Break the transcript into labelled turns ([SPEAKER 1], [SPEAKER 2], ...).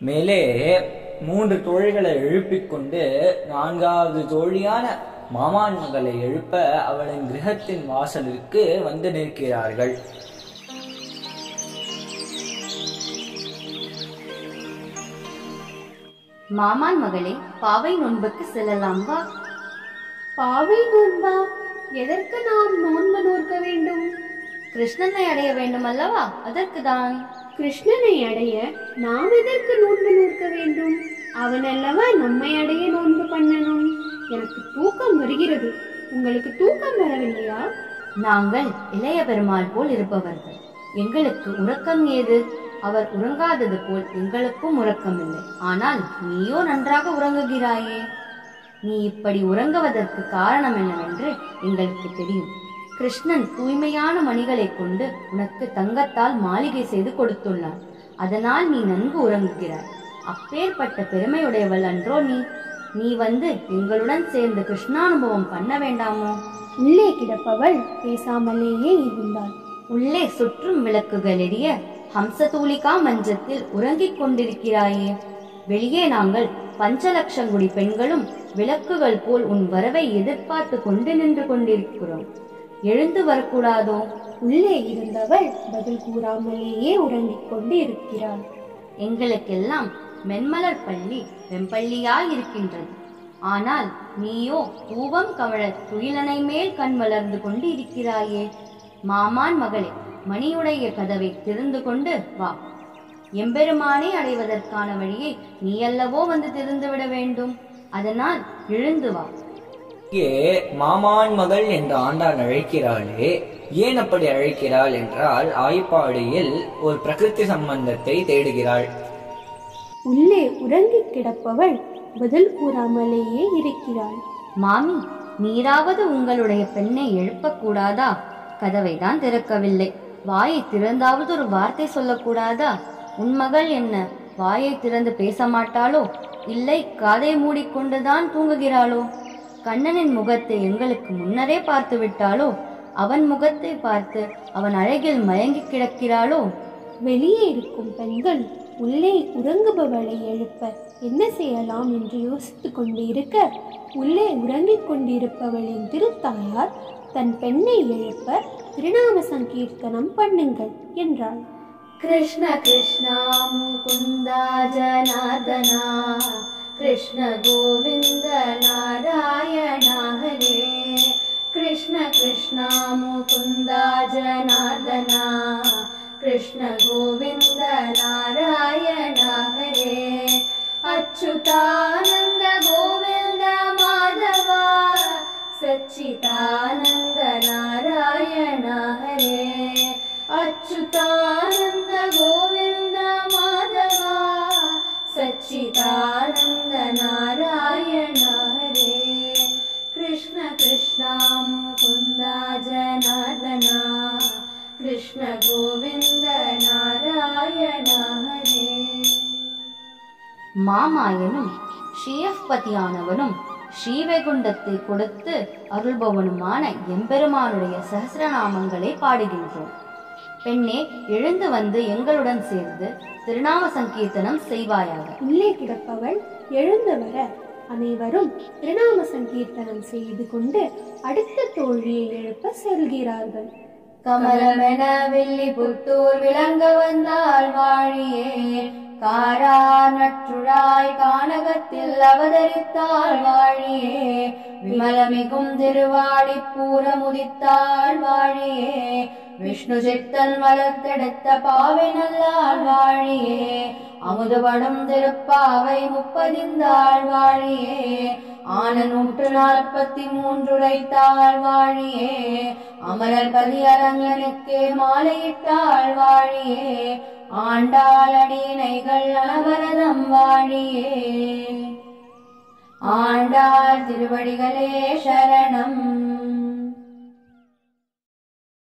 [SPEAKER 1] மேலே மூன்று தோழிகளை எழுப்பிக் கொண்டு நான்காவது தோழியான மாமான் மகளை எழுப்ப அவளின் கிரகத்தின் வாசலிற்கு வந்து நிற்கிறார்கள்
[SPEAKER 2] மாமான் மகளே பாவை நோன்புக்கு செல்லலாம் வா
[SPEAKER 3] பாவை நோன்பா எதற்கு நாம் நோன்பு நோக்க வேண்டும்
[SPEAKER 2] கிருஷ்ணனை அடைய வேண்டும் அல்லவா அதற்கு தான்
[SPEAKER 3] கிருஷ்ணனை அடைய நாம் எதற்கு நோன்பு நோக்க வேண்டும் அவன் அல்லவா நம்மை அடைய நோன்பு பண்ணணும் எனக்கு தூக்கம் வருகிறது உங்களுக்கு தூக்கம் வரவில்லையா
[SPEAKER 2] நாங்கள் இளைய பெருமாள் போல் இருப்பவர்கள் எங்களுக்கு உறக்கம் ஏது அவர் உறங்காதது போல் எங்களுக்கும் உறக்கம் இல்லை ஆனால் நீயோ நன்றாக உறங்குகிறாயே நீ இப்படி உறங்குவதற்கு காரணம் என்னவென்று எங்களுக்கு தெரியும் கிருஷ்ணன் தூய்மையான மணிகளை கொண்டு உனக்கு தங்கத்தால் மாளிகை செய்து கொடுத்துள்ளான் அதனால் நீ நன்கு உறங்குகிறாய் அப்பேற்பட்ட பெருமையுடையவள் அன்றோ நீ நீ வந்து எங்களுடன் சேர்ந்து கிருஷ்ணானுபவம் பண்ண வேண்டாமோ
[SPEAKER 3] உள்ளே கிடப்பவள் பேசாமலேயே இருந்தாள்
[SPEAKER 2] உள்ளே சுற்றும் விளக்குகள் எரிய ஹம்சதூலிகா மஞ்சத்தில் உறங்கிக் கொண்டிருக்கிறாயே வெளியே நாங்கள் பஞ்சலட்சங்குடி பெண்களும் விளக்குகள் போல் உன் வரவை எதிர்பார்த்து கொண்டு நின்று கொண்டிருக்கிறோம் எழுந்து வரக்கூடாதோ
[SPEAKER 3] உள்ளே இருந்தவள் பதில் கூறாமலேயே உறங்கிக் கொண்டு இருக்கிறாள்
[SPEAKER 2] எங்களுக்கெல்லாம் மென்மலர் பள்ளி வெம்பள்ளியாய் இருக்கின்றது ஆனால் நீயோ பூவம் கமழ துயிலனை மேல் கண் வளர்ந்து கொண்டு இருக்கிறாயே மாமான் மகளே மணியுடைய கதவை திறந்து கொண்டு வா எம்பெருமானை அடைவதற்கான வழியை நீ அல்லவோ வந்து திறந்து விட வேண்டும் அதனால் எழுந்து வா
[SPEAKER 1] இங்கே மாமான் மகள் என்று ஆண்டான் அழைக்கிறாளே ஏன் அப்படி அழைக்கிறாள் என்றால் ஆய்ப்பாடியில் ஒரு பிரகிருதி சம்பந்தத்தை தேடுகிறாள்
[SPEAKER 3] உள்ளே உறங்கிக் கிடப்பவள் பதில் கூறாமலேயே இருக்கிறாள்
[SPEAKER 2] மாமி நீராவது உங்களுடைய பெண்ணை எழுப்பக்கூடாதா கதவை தான் திறக்கவில்லை வாயை திறந்தாவது ஒரு வார்த்தை சொல்லக்கூடாதா உன் மகள் என்ன வாயை திறந்து பேச மாட்டாளோ இல்லை காதை மூடிக்கொண்டுதான் தூங்குகிறாளோ கண்ணனின் முகத்தை எங்களுக்கு முன்னரே பார்த்து விட்டாளோ அவன் முகத்தை பார்த்து அவன் அழகில் மயங்கி கிடக்கிறாளோ
[SPEAKER 3] வெளியே இருக்கும் பெண்கள் உள்ளே உறங்குபவளை எழுப்ப என்ன செய்யலாம் என்று யோசித்துக் கொண்டு இருக்க உள்ளே உறங்கிக் கொண்டிருப்பவளின் திருத்தாயார் தன் பெண்ணை எழுப்ப திருநாம சங்கீர்த்தனம் பண்ணுங்கள் என்றாள்
[SPEAKER 2] कृष्ण कृष्णा मुकुन्दा जनार्दना कृष्ण गोविन्द नारायण हरे कृष्ण कृष्णा मुकुन्दा जनार्दना कृष्ण गोविन्द नारायण हरे अच्युतानन्द गोविन्द माधवा सच्चिदानन्द नारायण हरे अच्युतानन्द गोविन्द माधवा सच्चिदानन्द नारायण हरे कृष्ण कृष्ण मुकुन्दा जनार्दना कृष्ण गोविन्द नारायण हरे மாமாயனும் ஸ்ரீயப்பதியானவனும் ஸ்ரீவைகுண்டத்தை கொடுத்து அருள்பவனுமான எம்பெருமானுடைய சஹசிரநாமங்களை பாடுகின்றோம் பெண்ணே எழுந்து வந்து எங்களுடன் சேர்ந்து திருநாம சங்கீர்த்தனம் செய்வாயாக
[SPEAKER 3] உள்ளே கிடப்பவள் எழுந்து வர அனைவரும் திருநாம சங்கீர்த்தனம் செய்து கொண்டு அடுத்த தோழியை எழுப்ப செல்கிறார்கள்
[SPEAKER 2] கமலமென வெள்ளி புத்தூர் விளங்க வந்தாள் வாழியே காரா நற்றுழாய் கானகத்தில் அவதரித்தாள் வாழியே விமலமிகும் திருவாடி பூரமுதித்தாள் வாழியே விஷ்ணு சித்தன் வளர்த்தெடுத்த பாவை நல்லாள் வாழியே அமுதுபடும் திருப்பாவை முப்பதிந்தாள் வாழியே ஆன நூற்று நாற்பத்தி மூன்றுரைத்தாள் வாழியே அமரர் பதியரங்கனுக்கே மாலையிட்டாள் வாழியே ஆண்டாள் அடியினைகள் அனவரதம் வாழியே ஆண்டாள் திருவடிகளே சரணம்